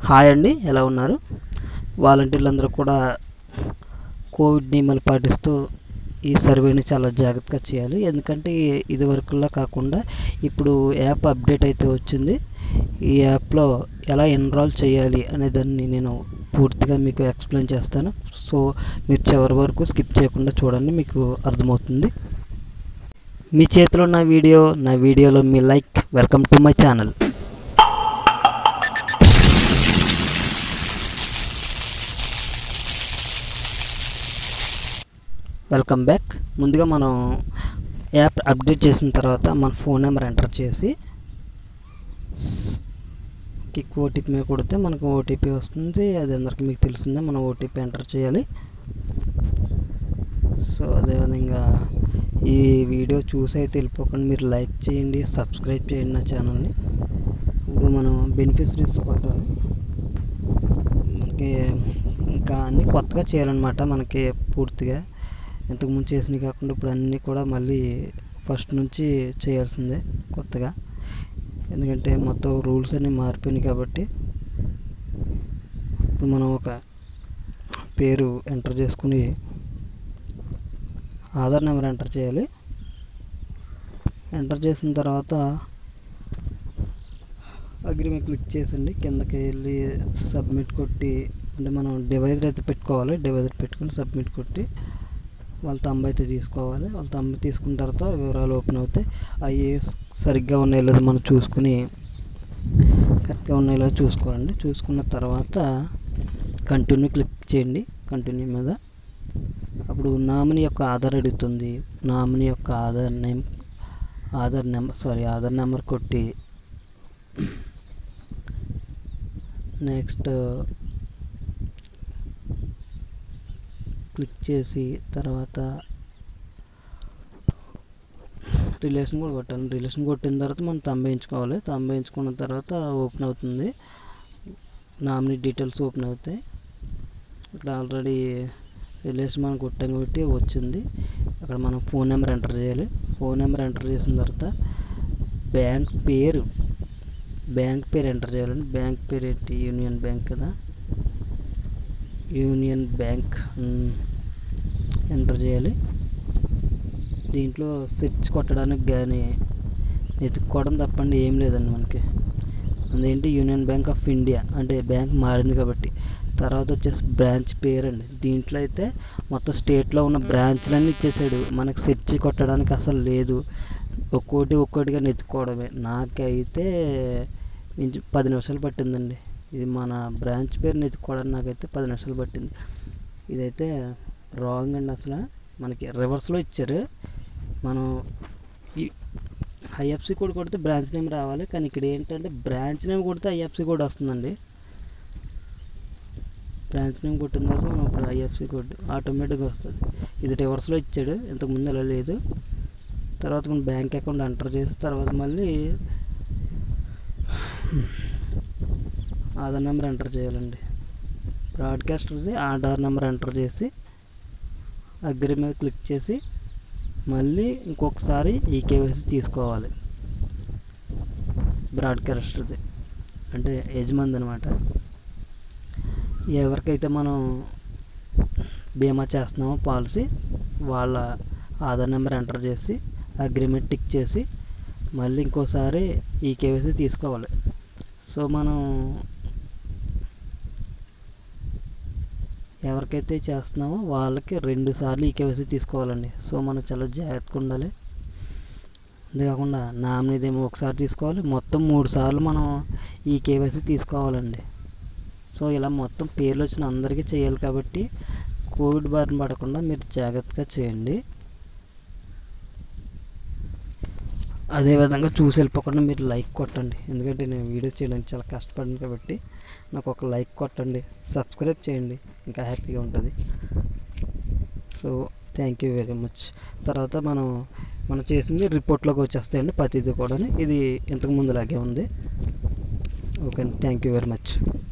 hi అండి ఎలా ఉన్నారు వాలంటీర్లందరూ కూడా కోవిడ్ నియమాలు పాటిస్తూ ఈ సర్వేని చాలా జాగ్రత్తగా చేయాలి ఎందుకంటే ఇది వరకులా కాకుండా ఇప్పుడు యాప్ అప్డేట్ అయితే వచ్చింది ఈ యాప్లో ఎలా ఎన్రోల్ చేయాలి అనే దాన్ని నేను పూర్తిగా మీకు ఎక్స్ప్లెయిన్ చేస్తాను సో మీరు చివరి వరకు స్కిప్ చేయకుండా చూడండి మీకు అర్థమవుతుంది మీ చేతిలో నా వీడియో నా వీడియోలో మీ like welcome to my channel welcome back ముందుగా మనం యాప్ అప్డేట్ చేసిన తర్వాత మన ఫోన్ నెంబర్ ఎంటర్ చేసి కిక్ ఓటీపీ మీద కొడితే మనకు ఓటీపీ వస్తుంది అది అందరికీ మీకు తెలిసిందే మనం ఓటీపీ ఎంటర్ చేయాలి సో అదేవిధంగా ఈ వీడియో చూసి అయితే వెళ్ళిపోకుండా మీరు లైక్ చేయండి సబ్స్క్రైబ్ చేయండి నా ఛానల్ని ఇప్పుడు మనం బెనిఫిషరీస్ కొట్టాలి మనకి ఇంకా అన్నీ కొత్తగా చేయాలన్నమాట మనకి పూర్తిగా ఇంతకుముందు చేసినవి కాకుండా ఇప్పుడు అన్నీ కూడా మళ్ళీ ఫస్ట్ నుంచి చేయాల్సిందే కొత్తగా ఎందుకంటే మొత్తం రూల్స్ అన్నీ మారిపోయినాయి కాబట్టి ఇప్పుడు మనం ఒక పేరు ఎంటర్ చేసుకుని ఆధార్ నెంబర్ ఎంటర్ చేయాలి ఎంటర్ చేసిన తర్వాత అగ్రిమెంట్ క్లిక్ చేసండి కిందకి వెళ్ళి సబ్మిట్ కొట్టి అంటే మనం డివైజర్ అయితే పెట్టుకోవాలి డివైజర్ పెట్టుకుని సబ్మిట్ కొట్టి వాళ్ళ తమ్మ అయితే తీసుకోవాలి వాళ్ళ తమ్మ తీసుకున్న తర్వాత వివరాలు ఓపెన్ అవుతాయి అవి సరిగ్గా ఉన్నాయో లేదో మనం చూసుకుని కరెక్ట్గా ఉన్నాయో లేదో చూసుకోవాలండి చూసుకున్న తర్వాత కంటిన్యూ క్లిక్ చేయండి కంటిన్యూ మీద అప్పుడు నామినీ యొక్క ఆధార్ అడుగుతుంది నామినీ యొక్క Aadhaar name Aadhaar number sorry Aadhaar number కొట్టి నెక్స్ట్ క్లిక్ చేసి తర్వాత రిలేషన్ కూడా కొట్టాలి రిలేషన్ కొట్టిన తర్వాత మనం తంబేయించుకోవాలి తంబేయించుకున్న తర్వాత ఓపెన్ అవుతుంది నామినీ డీటెయిల్స్ ఓపెన్ అవుతాయి ఇక్కడ ఆల్రెడీ రిలేషన్ మనం కొట్టాం కాబట్టి వచ్చింది అక్కడ మనం ఫోన్ నెంబర్ ఎంటర్ చేయాలి ఫోన్ నెంబర్ ఎంటర్ చేసిన తర్వాత బ్యాంక్ పేరు బ్యాంక్ పేరు ఎంటర్ చేయాలండి బ్యాంక్ పేరు ఏంటి యూనియన్ బ్యాంక్ కదా యూనియన్ బ్యాంక్ ఎంటర్ చేయాలి దీంట్లో సెర్చ్ కొట్టడానికి కానీ వెతుక్కోవడం తప్పండి ఏం లేదండి మనకి అదేంటి యూనియన్ బ్యాంక్ ఆఫ్ ఇండియా అంటే బ్యాంక్ మారింది కాబట్టి తర్వాత వచ్చేసి బ్రాంచ్ పేరు అండి దీంట్లో అయితే మొత్తం స్టేట్లో ఉన్న బ్రాంచ్లన్నీ ఇచ్చేసాడు మనకు సెర్చ్ కొట్టడానికి అసలు లేదు ఒక్కోటి ఒక్కోటిగా నెత్తుకోవడమే నాకైతే మించి పది నిమిషాలు పట్టిందండి ఇది మన బ్రాంచ్ పేరు నెత్తుకోవడానికి నాకైతే పది నిమిషాలు పట్టింది ఇదైతే రాంగ్ అండి అసలు మనకి రివర్స్లో ఇచ్చారు మనం ఈ ఐఎఫ్సి కోడ్ కొడితే బ్రాంచ్ నేమ్ రావాలి కానీ ఇక్కడ ఏంటంటే బ్రాంచ్ నేమ్ కొడితే ఐఎఫ్సి కోడ్ వస్తుందండి బ్రాంచ్ నేమ్ కొట్టిన తర్వాత మనం ఇప్పుడు ఐఎఫ్సి కోడ్ ఆటోమేటిక్గా వస్తుంది ఇది రివర్స్లో ఇచ్చాడు ఇంతకుముందు అలా లేదు తర్వాత మనం బ్యాంక్ అకౌంట్ ఎంటర్ చేసి తర్వాత మళ్ళీ ఆధార్ నెంబర్ ఎంటర్ చేయాలండి బ్రాడ్కాస్టర్ది ఆధార్ నెంబర్ ఎంటర్ చేసి అగ్రి మీద క్లిక్ చేసి మళ్ళీ ఇంకొకసారి ఈకేవైసీ తీసుకోవాలి బ్రాడ్కాస్టర్ది అంటే యజమాని అనమాట ఎవరికైతే మనం బీమా చేస్తున్నామో పాలసీ వాళ్ళ ఆధార్ నెంబర్ ఎంటర్ చేసి అగ్రిమెంట్ టిక్ చేసి మళ్ళీ ఇంకోసారి ఈ కేవైసీ తీసుకోవాలి సో మనం ఎవరికైతే చేస్తున్నామో వాళ్ళకి రెండు సార్లు ఈ కేవైసీ తీసుకోవాలండి సో మనం చాలా జాగ్రత్తగా ఉండాలి అంతేకాకుండా నామినీదేమో ఒకసారి తీసుకోవాలి మొత్తం మూడు సార్లు మనం ఈ కేవైసీ తీసుకోవాలండి సో ఇలా మొత్తం పేర్లు వచ్చిన అందరికీ చేయాలి కాబట్టి కోవిడ్ బారిన పడకుండా మీరు జాగ్రత్తగా చేయండి అదేవిధంగా చూసి వెళ్ళిపోకుండా మీరు లైక్ కొట్టండి ఎందుకంటే నేను వీడియో చేయడానికి చాలా కష్టపడింది కాబట్టి నాకు ఒక లైక్ కొట్టండి సబ్స్క్రైబ్ చేయండి ఇంకా హ్యాపీగా ఉంటుంది so thank you very much తర్వాత మనం మనం చేసింది రిపోర్ట్లోకి వచ్చేస్తాయండి ప్రతిదీ కూడా ఇది ఇంతకు ముందులాగే ఉంది okay thank you very much